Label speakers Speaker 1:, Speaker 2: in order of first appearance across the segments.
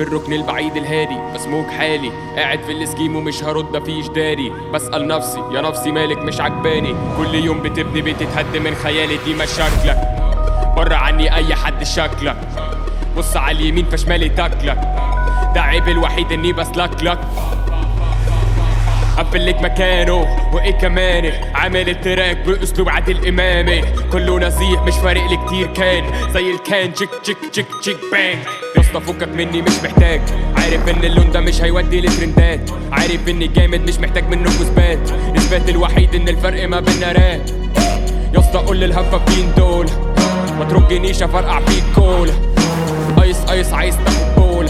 Speaker 1: في الركن البعيد الهادي مسموك حالي قاعد في الاسكيم ومش هرد مفيش داري بسأل نفسي يا نفسي مالك مش عجباني كل يوم بتبني بتتهد من خيالي دي مشاكلك بره عني اي حد شكلك بص على اليمين فشمالي تاكلك ده عيب الوحيد اني بسلك لك قفل لك مكانه وايه كمان عامل التراك باسلوب عادل امامي كله نزيه مش فارق لي كتير كان زي الكان تشيك تشيك تشيك تشيك بانج يا اسطى فكك مني مش محتاج عارف ان اللون ده مش هيودي لترندات عارف اني جامد مش محتاج منه اثبات اثبات الوحيد ان الفرق ما بينا راب يا اسطى قول للهفافين دول ما ترجنيش افرقع فيك كول ايس ايس عايز تاخد بول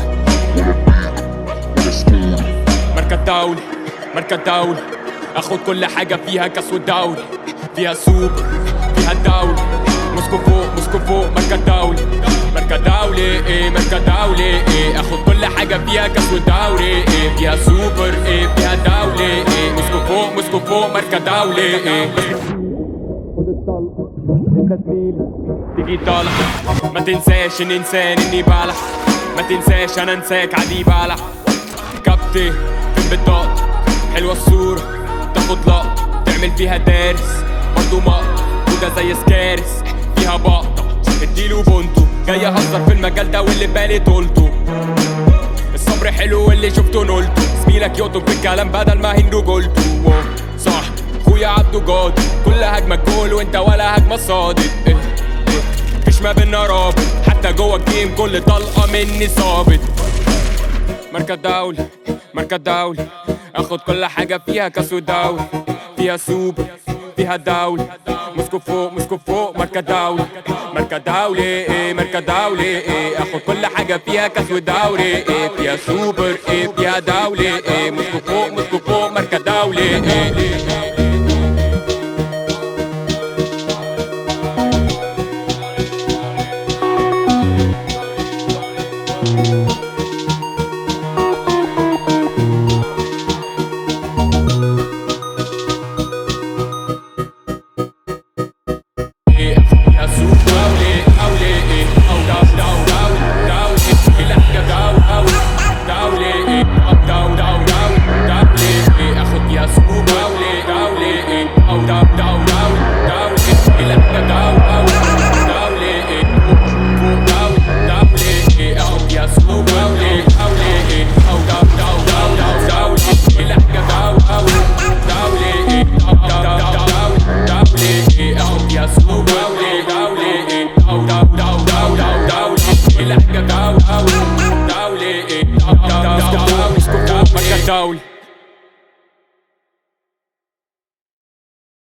Speaker 1: مركز دولي مركز دولي اخد كل حاجة فيها كاس والدوري فيها سوبر فيها الدولي مسكو فوق مسكو فوق مركز دولي مركز دولي ايه مركز دولي ايه اخد كل حاجة فيها كاس والدوري ايه فيها سوبر ايه فيها دولي ايه مسكو فوق مسكو فوق مركز دولي ايه خد الطلقة انت زميلي تيجي طالع ما تنساش ان انسان اني بلح ما تنساش انا انساك عادي بلح كابتن في بطاقتي حلوة الصورة تاخد لقطة تعمل فيها دارس برضه مقطع وده زي سكارس فيها بقطة اديله بونتو جاي اهزر في المجال ده واللي بالي طولته الصبر حلو واللي شفته نولته زميلك يقطم في الكلام بدل ما هندو قلته واو، صح خويا عبده جاد كل هجمة جول وانت ولا هجمة صادق إيه إيه مفيش ما بينا رابط حتى جوه الجيم كل طلقة مني صابت مركز دولي مركز دولي اخد كل حاجة فيها كاس ودولي فيها سوبر فيها دولي مسكو فوق مسكو فوق مركز دولي مركز دولي ايه مركز دولي ايه اخد كل حاجة فيها كاس ودوري ايه فيها سوبر ايه فيها دولي ايه مسكو فوق مسكو فوق مركز دولي ايه, إيه يا سوق دولي دولي ايه او دو دو دو دولي كل حاجة دو او دولي ايه او دو دو دو دولي ايه اخد يا سوق دولي دولي ايه او دو دو دو دولي كل حاجة دو او دولي ايه فوق دو دولي ايه اخد يا سوق دولي دولي ايه او دو دو دو دو دولي كل حاجة دو او دولي ايه او دو دو دو دولي ايه اخد يا سوق دولي دولي ايه او دو دو دو دو دولي كل حاجة دو او دولي ايه دو دو دو دو دولي مركز دولي